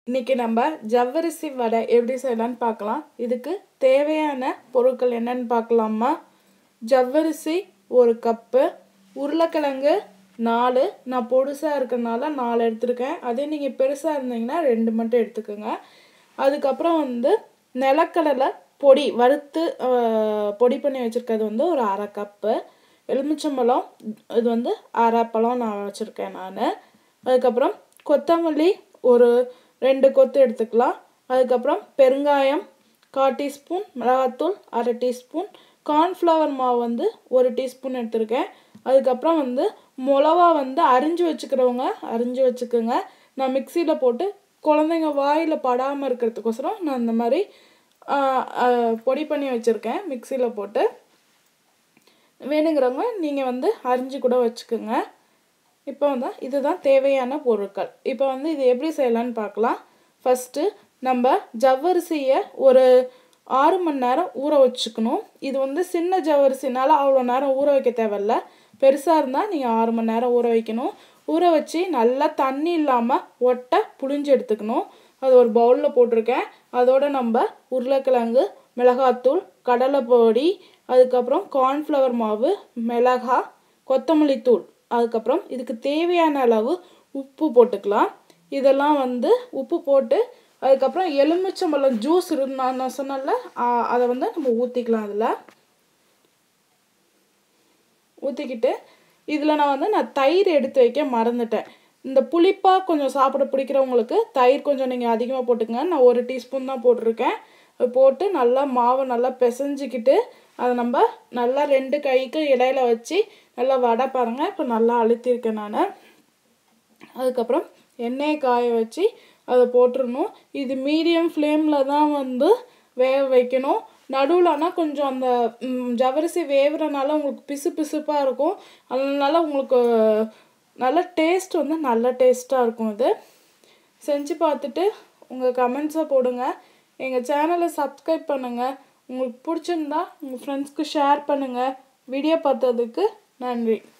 இன்றைக்கி நம்ம ஜவ்வரிசி வடை எப்படி செய்யலான்னு பார்க்கலாம் இதுக்கு தேவையான பொருட்கள் என்னென்னு பார்க்கலாமா ஜவ்வரிசி ஒரு கப்பு உருளைக்கிழங்கு நாலு நான் பொடுசாக இருக்கிறனால நாலு எடுத்திருக்கேன் அதே நீங்கள் பெருசாக இருந்தீங்கன்னா ரெண்டு மட்டும் எடுத்துக்கோங்க அதுக்கப்புறம் வந்து நிலக்கடலை பொடி வறுத்து அஹ், பொடி பண்ணி வச்சுருக்கிறது வந்து ஒரு அரை கப்பு எலுமிச்சம்பழம் இது வந்து அரை பழம் நான் வச்சுருக்கேன் நான் அதுக்கப்புறம் கொத்தமல்லி ஒரு ரெண்டு கொத்து எடுத்துக்கலாம் அதுக்கப்புறம் பெருங்காயம் கால் டீஸ்பூன் மிளகாத்தூள் அரை டீஸ்பூன் கார்ன்ஃப்ளவர் மாவு வந்து ஒரு டீஸ்பூன் எடுத்திருக்கேன் அதுக்கப்புறம் வந்து மிளவா வந்து அரிஞ்சு வச்சுக்கிறவங்க அரிஞ்சு வச்சுக்கோங்க நான் மிக்சியில் போட்டு குழந்தைங்க வாயில் படாமல் இருக்கிறதுக்கோசரம் நான் இந்த மாதிரி ஆ, ஆ, பொடி பண்ணி வச்சுருக்கேன் மிக்சியில் போட்டு வேணுங்கிறவங்க நீங்கள் வந்து அரிஞ்சு கூட வச்சுக்கோங்க இப்போ வந்து இதுதான் தேவையான பொருட்கள் இப்போ வந்து இது எப்படி செய்யலான்னு பார்க்கலாம் ஃபஸ்ட்டு நம்ம ஜவ்வரிசியை ஒரு ஆறு மணி நேரம் ஊற வச்சுக்கணும் இது வந்து சின்ன ஜவ்வரிசினால அவ்வளோ நேரம் ஊற வைக்க தேவையில்ல பெருசாக இருந்தால் நீங்கள் ஆறு மணி நேரம் ஊற வைக்கணும் ஊற வச்சு நல்லா தண்ணி இல்லாமல் ஒட்டை புழிஞ்சு எடுத்துக்கணும் அது ஒரு பவுலில் போட்டிருக்கேன் அதோட நம்ம உருளைக்கிழங்கு மிளகாத்தூள் கடலை பொடி அதுக்கப்புறம் கார்ன்ஃப்ளவர் மாவு மிளகா கொத்தமல்லி தூள் அதுக்கப்புறம் இதுக்கு தேவையான அளவு உப்பு போட்டுக்கலாம் இதெல்லாம் வந்து உப்பு போட்டு அதுக்கப்புறம் எலுமிச்சம்பழம் ஜூஸ் இருந்தா நான் சொன்னேன்ல ஆ, அதை வந்து நம்ம ஊற்றிக்கலாம் அதில் ஊற்றிக்கிட்டு இதில் நான் வந்து நான் தயிர் எடுத்து வைக்க மறந்துட்டேன் இந்த புளிப்பாக கொஞ்சம் சாப்பிட பிடிக்கிறவங்களுக்கு தயிர் கொஞ்சம் நீங்கள் அதிகமாக போட்டுக்கங்க நான் ஒரு டீஸ்பூன் தான் போட்டிருக்கேன் அது போட்டு நல்லா மாவை நல்லா பிசைஞ்சிக்கிட்டு அதை நம்ம நல்லா ரெண்டு கைக்கு இடையில வச்சு நல்லா வடை பாருங்கள் இப்போ நல்லா அழுத்தியிருக்கேன் நான் அதுக்கப்புறம் எண்ணெயை காய வச்சு அதை போட்டுறணும் இது மீடியம் ஃப்ளேமில் தான் வந்து வேக வைக்கணும் நடுவில் ஆனால் கொஞ்சம் அந்த ம், ஜவ்வரிசி வேவுறனால உங்களுக்கு பிசு பிசுப்பாக இருக்கும் அதனால உங்களுக்கு நல்ல டேஸ்ட் வந்து நல்ல டேஸ்ட்டாக இருக்கும் இது செஞ்சு பார்த்துட்டு உங்கள் கமெண்ட்ஸை போடுங்க எங்கள் சேனலை சப்ஸ்கிரைப் பண்ணுங்கள் உங்களுக்கு பிடிச்சிருந்தா உங்கள் ஃப்ரெண்ட்ஸ்க்கு ஷேர் பண்ணுங்கள் வீடியோ பார்த்ததுக்கு நன்றி